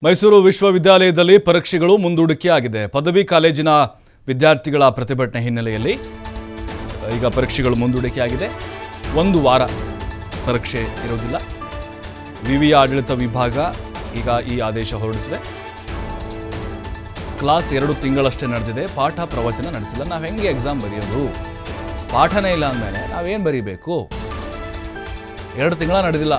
ಮೈಸೂರು ವಿಶ್ವವಿದ್ಯಾಲಯದಲ್ಲಿ ಪರೀಕ್ಷೆಗಳು ಮುಂದೂಡಿಕೆ ಆಗಿದೆ ಪದವಿ ಕಾಲೇಜಿನ ವಿದ್ಯಾರ್ಥಿಗಳ ಪ್ರತಿಭಟನೆ ಹಿನ್ನೆಲೆಯಲ್ಲಿ ಈಗ ಪರೀಕ್ಷೆಗಳು ಮುಂದೂಡಿಕೆ ಆಗಿದೆ ಒಂದು ವಾರ ಪರೀಕ್ಷೆ ಇರೋದಿಲ್ಲ ವಿವಿ ಆಡಳಿತ ವಿಭಾಗ ಈಗ ಈ ಆದೇಶ ಹೊರಡಿಸಿದೆ ಕ್ಲಾಸ್ ಎರಡು ತಿಂಗಳಷ್ಟೇ ನಡೆದಿದೆ ಪಾಠ ಪ್ರವಚನ ನಡೆಸಿಲ್ಲ ನಾವು ಹೆಂಗೆ ಎಕ್ಸಾಮ್ ಬರೆಯೋದು ಪಾಠನೇ ಇಲ್ಲ ಅಂದಮೇಲೆ ನಾವೇನು ಬರೀಬೇಕು ಎರಡು ತಿಂಗಳ ನಡೆದಿಲ್ಲ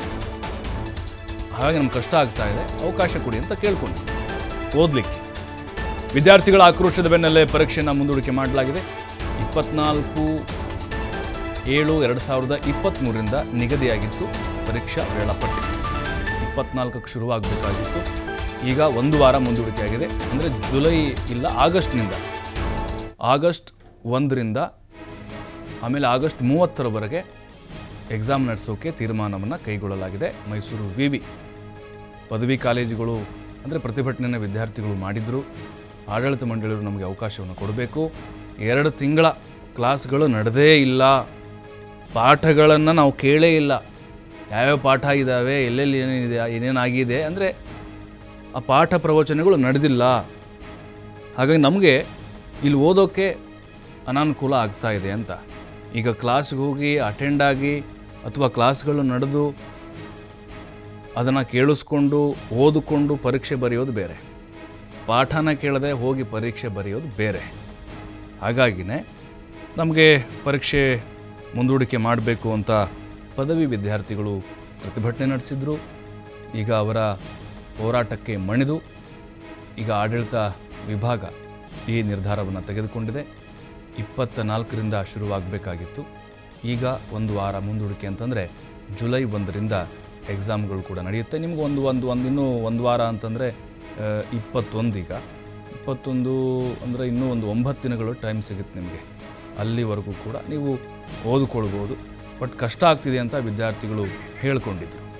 ಹಾಗಾಗಿ ನಮ್ಗೆ ಕಷ್ಟ ಆಗ್ತಾ ಇದೆ ಅವಕಾಶ ಕೊಡಿ ಅಂತ ಕೇಳ್ಕೊಂಡಿದ್ದೆ ಓದಲಿಕ್ಕೆ ವಿದ್ಯಾರ್ಥಿಗಳ ಆಕ್ರೋಶದ ಬೆನ್ನಲ್ಲೇ ಪರೀಕ್ಷೆಯನ್ನು ಮುಂದೂಡಿಕೆ ಮಾಡಲಾಗಿದೆ ಇಪ್ಪತ್ನಾಲ್ಕು ಏಳು ಎರಡು ಸಾವಿರದ ಇಪ್ಪತ್ತ್ಮೂರರಿಂದ ನಿಗದಿಯಾಗಿತ್ತು ಪರೀಕ್ಷಾ ವೇಳಾಪಟ್ಟಿ ಇಪ್ಪತ್ನಾಲ್ಕಕ್ಕೆ ಶುರುವಾಗಬೇಕಾಗಿತ್ತು ಈಗ ಒಂದು ವಾರ ಮುಂದೂಡಿಕೆಯಾಗಿದೆ ಅಂದರೆ ಜುಲೈ ಇಲ್ಲ ಆಗಸ್ಟ್ನಿಂದ ಆಗಸ್ಟ್ ಒಂದರಿಂದ ಆಮೇಲೆ ಆಗಸ್ಟ್ ಮೂವತ್ತರವರೆಗೆ ಎಕ್ಸಾಮ್ ನಡೆಸೋಕೆ ತೀರ್ಮಾನವನ್ನು ಕೈಗೊಳ್ಳಲಾಗಿದೆ ಮೈಸೂರು ವಿ ವಿ ಪದವಿ ಕಾಲೇಜುಗಳು ಅಂದರೆ ಪ್ರತಿಭಟನೆಯನ್ನು ವಿದ್ಯಾರ್ಥಿಗಳು ಮಾಡಿದರು ಆಡಳಿತ ಮಂಡಳಿಯವರು ನಮಗೆ ಅವಕಾಶವನ್ನು ಕೊಡಬೇಕು ಎರಡು ತಿಂಗಳ ಕ್ಲಾಸ್ಗಳು ನಡೆದೇ ಇಲ್ಲ ಪಾಠಗಳನ್ನು ನಾವು ಕೇಳೇ ಇಲ್ಲ ಯಾವ್ಯಾವ ಪಾಠ ಇದ್ದಾವೆ ಎಲ್ಲೆಲ್ಲಿ ಏನೇನಿದೆ ಏನೇನಾಗಿದೆ ಅಂದರೆ ಆ ಪಾಠ ಪ್ರವಚನಗಳು ನಡೆದಿಲ್ಲ ಹಾಗಾಗಿ ನಮಗೆ ಇಲ್ಲಿ ಓದೋಕ್ಕೆ ಅನಾನುಕೂಲ ಆಗ್ತಾ ಇದೆ ಅಂತ ಈಗ ಕ್ಲಾಸ್ಗೆ ಹೋಗಿ ಅಟೆಂಡ್ ಆಗಿ ಅಥವಾ ಕ್ಲಾಸ್ಗಳು ನಡೆದು ಅದನ್ನು ಕೇಳಿಸ್ಕೊಂಡು ಓದಿಕೊಂಡು ಪರೀಕ್ಷೆ ಬರೆಯೋದು ಬೇರೆ ಪಾಠನ ಕೇಳದೆ ಹೋಗಿ ಪರೀಕ್ಷೆ ಬರೆಯೋದು ಬೇರೆ ಹಾಗಾಗಿನೇ ನಮಗೆ ಪರೀಕ್ಷೆ ಮುಂದೂಡಿಕೆ ಮಾಡಬೇಕು ಅಂತ ಪದವಿ ವಿದ್ಯಾರ್ಥಿಗಳು ಪ್ರತಿಭಟನೆ ನಡೆಸಿದರು ಈಗ ಅವರ ಹೋರಾಟಕ್ಕೆ ಮಣಿದು ಈಗ ಆಡಳಿತ ವಿಭಾಗ ಈ ನಿರ್ಧಾರವನ್ನು ತೆಗೆದುಕೊಂಡಿದೆ ಇಪ್ಪತ್ತ ನಾಲ್ಕರಿಂದ ಶುರುವಾಗಬೇಕಾಗಿತ್ತು ಈಗ ಒಂದು ವಾರ ಮುಂದೂಡಿಕೆ ಅಂತಂದರೆ ಜುಲೈ ಒಂದರಿಂದ ಎಕ್ಸಾಮ್ಗಳು ಕೂಡ ನಡೆಯುತ್ತೆ ನಿಮ್ಗೆ ಒಂದು ಒಂದು ಒಂದು ಇನ್ನೂ ಒಂದು ವಾರ ಅಂತಂದರೆ ಇಪ್ಪತ್ತೊಂದು ಈಗ ಇಪ್ಪತ್ತೊಂದು ಅಂದರೆ ಇನ್ನೂ ಒಂದು ಒಂಬತ್ತು ದಿನಗಳು ಟೈಮ್ ಸಿಗುತ್ತೆ ನಿಮಗೆ ಅಲ್ಲಿವರೆಗೂ ಕೂಡ ನೀವು ಓದಿಕೊಳ್ಬೋದು ಬಟ್ ಕಷ್ಟ ಆಗ್ತಿದೆ ಅಂತ ವಿದ್ಯಾರ್ಥಿಗಳು ಹೇಳ್ಕೊಂಡಿದ್ರು